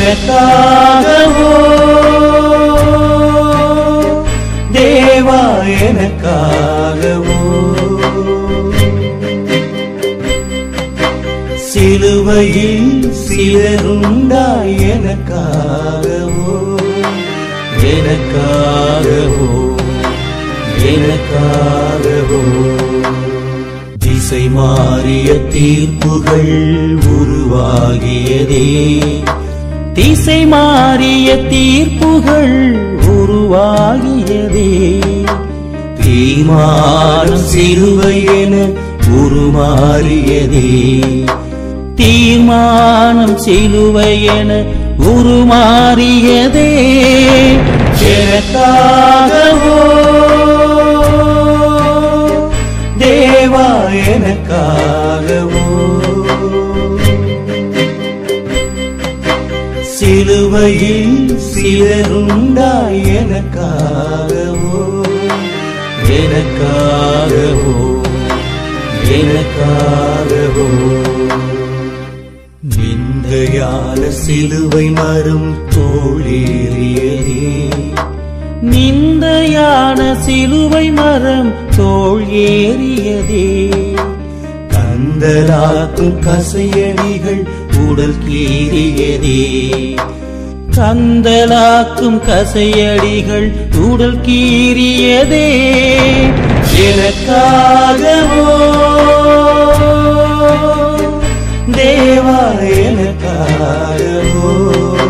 எனக்காகவோ தேவா எனக்காகவோ சிலுவையில் சிலருண்டாய் எனக்காகவோ எனக்காகவோ எனக்காகவோ திசை மாறிய தீர்ப்புகள் உருவாகியதே திசை மாறிய தீர்ப்புகள் உருவாகியதே தீர்மானம் சிலுவை என உருமாறியதே தீர்மானம் சிலுவை என உருமாறியதே எனக்காகவோ தேவா எனக்காகவோ சிலுவையில் சிலருண்டாய் எனக்காகவோ எனக்காகவோ எனக்காகவோ நிந்தையான சிலுவை மரம் தோழேறியதே நிந்தையான சிலுவை மரம் தோல் ஏறியதே கந்தலாக்கும் கசையடிகள் உடல் கீறியதே கந்தலாக்கும் கசையடிகள் உடல் கீறியதே எனக்காகவோ தேவா எனக்காகவோ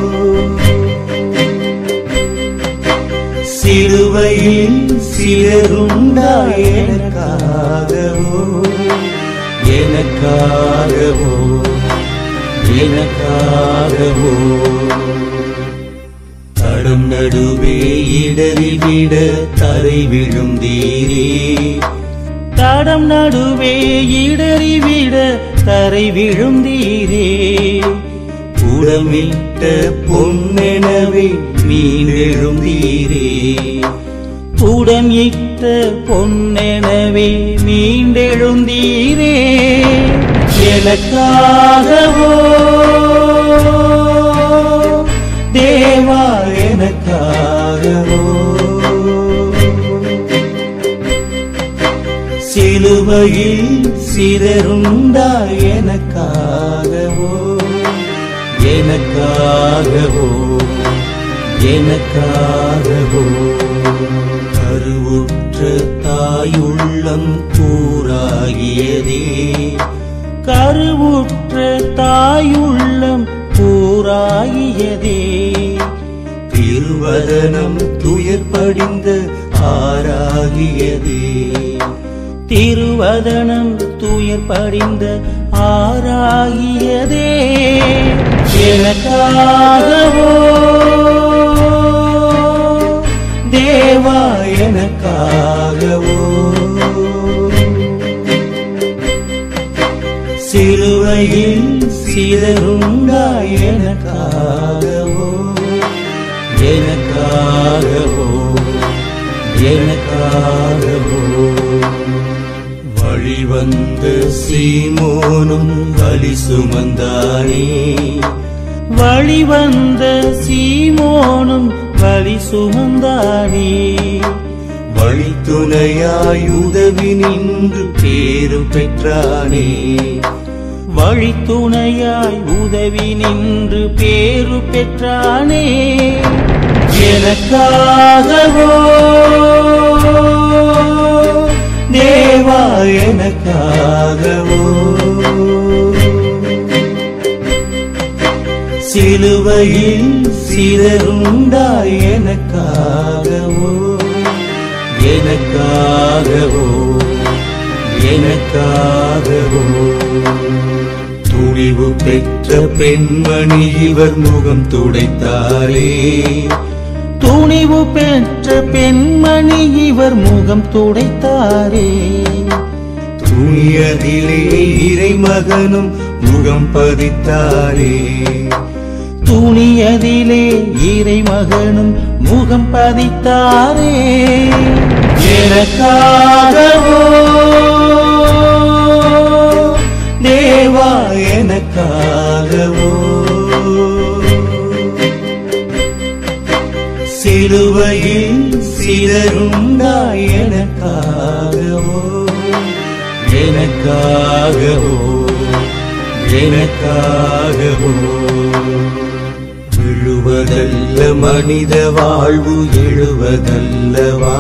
சிலுவையில் சிலருண்டாய் எனக்காகவோ எனக்காகவோ எனக்காகவோ தடம் நடுவே இடறி விட தரை விழுந்தீரே தடம் நடுவே இடறி விட தரை விழுந்தீரே உடமிட்ட பொன்னெனவே மீண்டெழுந்தீரே உடம் இட்ட பொன்னெனவே மீண்டெழுந்தீரே எனக்காகவோ தேவா எனக்காகவோ சிலுவையில் சிறருண்டாய் எனக்காகவோ எனக்காகவோ எனக்காகவோ கருவுற்ற தாயுள்ளம் கூறாகியதே கருவுற்ற தாயுள்ளம் கூறாகியதே திருவதனம் துயர் படிந்த ஆறாகியதே திருவதனம் துயர் படிந்த ஆறாகியதே எனக்காகவோ தேவா எனக்காகவோ சிலுவையில் சிலருண்டாய் எனக்காகவோ எனக்காகவோ எனக்காகவோ வழிவந்த சீமோனும் வழி சுமந்தானே வழிவந்த சீமோனும் வழி சுமந்தானே வழித்துணையாய் உதவி நின்று பேரு பெற்றானே வழித்துணையாய் உதவி நின்று பேரு பெற்றானே எனக்காகவோ தேவா எனக்காகவோ சிலுவையில் சிலருண்டாய் எனக்காகவோ எனக்காகவோ எனக்காகவோ துணிவு பெற்ற பெண்மணி இவர் முகம் துடைத்தாரே துணிவு பெற்ற பெண்மணி இவர் முகம் துடைத்தாரே துணியதிலே இறைமகனும் முகம் பதித்தாரே துணியதிலே இறைமகனும் முகம் பதித்தாரே எனக்காகவோ தேவா எனக்காகவோ சிலுவையில் சிதறுண்டாய் எனக்காகவோ எனக்காகவோ எனக்காகவோ விழுவதல்ல மனித வாழ்வு எழுவதல்லவா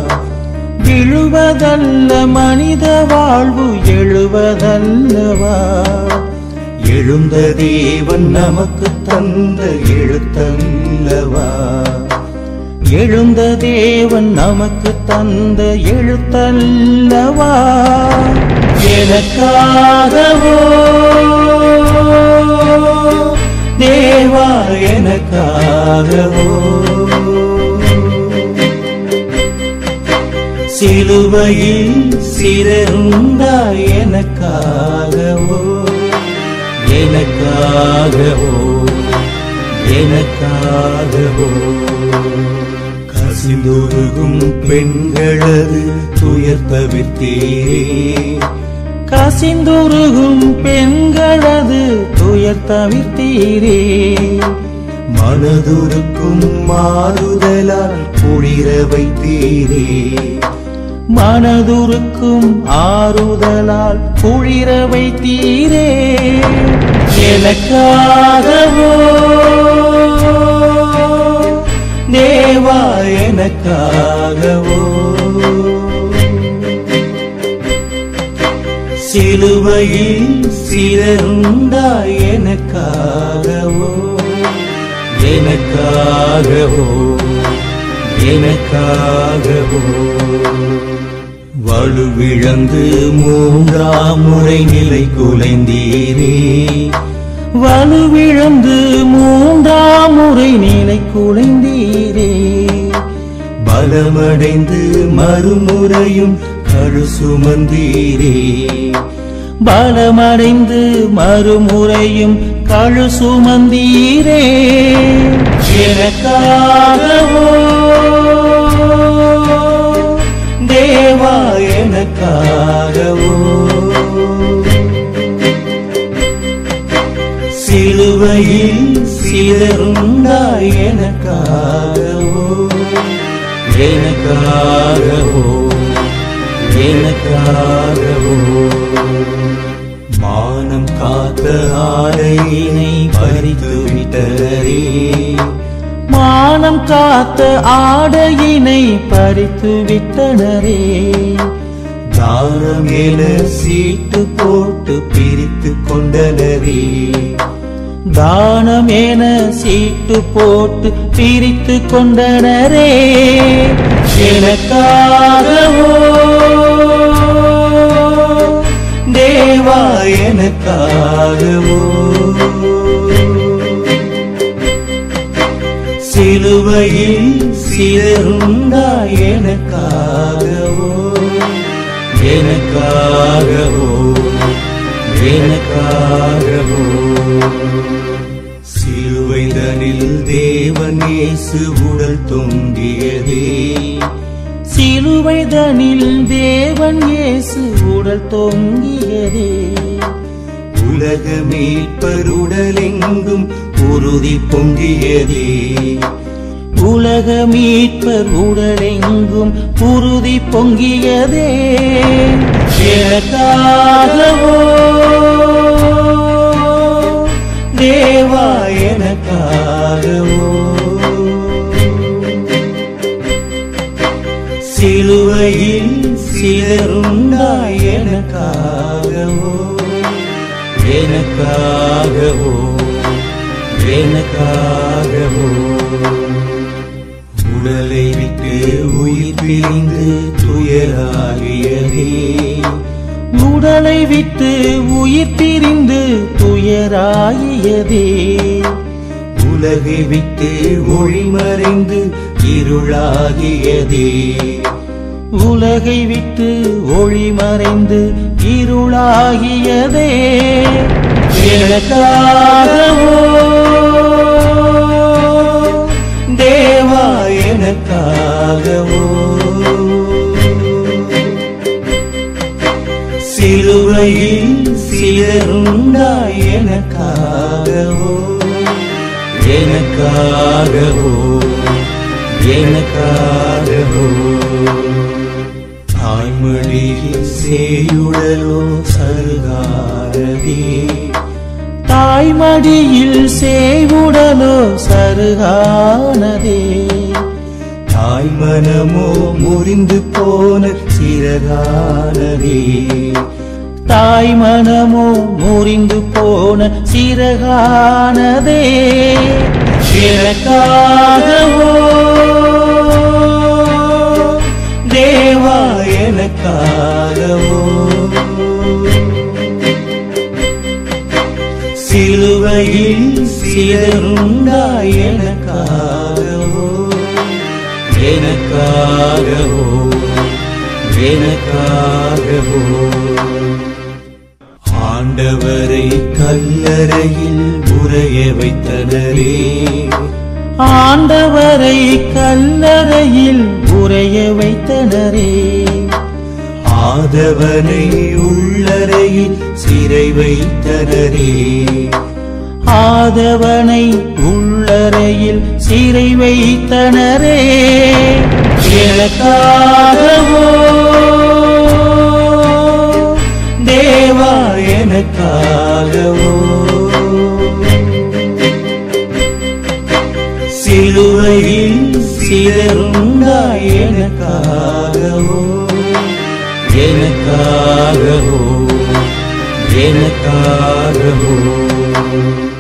விழுவதல்ல மனித வாழ்வு எழுவதல்லவா எழுந்த தேவன் நமக்கு தந்த எழுத்தல்லவா எழுந்த தேவன் நமக்கு தந்த எழுத்தல்லவா எனக்காகவோ தேவா எனக்காகவோ சிலுவையில் சிறந்தாய் எனக்காகவோ எனக்காகவோ எனக்காகவோ கசிந்துருகும் பெண்களது துயர் தவிர்த்தீரே கசிந்துருகும் பெண்களது துயர் தவிர்த்தீரே மனதுருக்கும் மாறுதலால் குளிர வைத்தீரே மனதுருக்கும் ஆறுதலால் குளிர வைத்தீரே எனக்காகவோ தேவா எனக்காகவோ சிலுவையில் சிறந்தாய் எனக்காகவோ எனக்காகவோ எனக்காகவோ வலுவிழந்து மூன்றாம் முறை நிலை குலைந்தீரே வலுவிழந்து மூன்றாம் முறை நிலை குலைந்தீரே பலமடைந்து மறுமுறையும் கழு சுமந்தீரே பலமடைந்து மறுமுறையும் கழு சுமந்தீரே எனக்காகவோ தேவா எனக்காகவோ சிலுவையில் சிதறுண்டாய் எனக்காகவோ எனக்காகவோ எனக்காகவோ மானம் காத்த ஆடையினை பறித்து விட்டரே மானம் காத்த ஆடையினை பறித்து விட்டனரே தானம் என சீட்டு போட்டு பிரித்து கொண்டனரே தானம் என சீட்டு போட்டு பிரித்து கொண்டனரே எனக்காகவோ தேவா எனக்காகவோ சிலுவையில் சிதறுண்டாய் எனக்காகவோ எனக்காகவோ எனக்காகவோ சிலுவைதனில் தேவன் இயேசு உடல் தொங்கியதே சிலுவைதனில் தேவன் இயேசு உடல் தொங்கியதே உலக மீட்பருடலெங்கும் உறுதி பொங்கியதே உலக மீட்பர் உடலெங்கும் உறுதி பொங்கியதே எனக்காகவோ தேவா எனக்காகவோ சிலுவையில் சிலருண்டாய் எனக்காகவோ எனக்காகவோ எனக்காகவோ உடலை விட்டு உயிர் பிரிந்து துயராகியதே உடலை விட்டு உயிர் பிரிந்து துயராகியதே உலகை விட்டு ஒளி மறைந்து இருளாகியதே உலகை விட்டு ஒளி மறைந்து இருளாகியதே எனக்காகவோ தேவா எனக்காகவோ சிலுவையில் சிலருண்டாய் எனக்காகவோ எனக்காகவோ எனக்காகவோ தாய்மொழியில் சேயுடலோ சருகாரதே தாய்மடியில் சேவுடலோ சருகானதே தாய் மனமோ முறிந்து போன சிறகானதே தாய் மனமோ முறிந்து போன சிறகானதே எனக்காகவோ தேவா எனக்காகவோ சிலுவையில் சிதறுண்டாய் எனக்காகவோ எனக்காகவோ எனக்காகவோ ஆண்டவரை கல்லறையில் உறைய வைத்தனரே ஆண்டவரை கல்லறையில் உறைய வைத்தனரே ஆதவனை உள்ளறையில் சிறை வைத்தனரே ஆதவனை உள்ளறையில் சிறை வைத்தனரே எனக்காகவோ தேவா எனக்காகவோ சிலுவையில் சிதறுண்டாய் எனக்காகவோ எனக்காகவோ எனக்காகவோ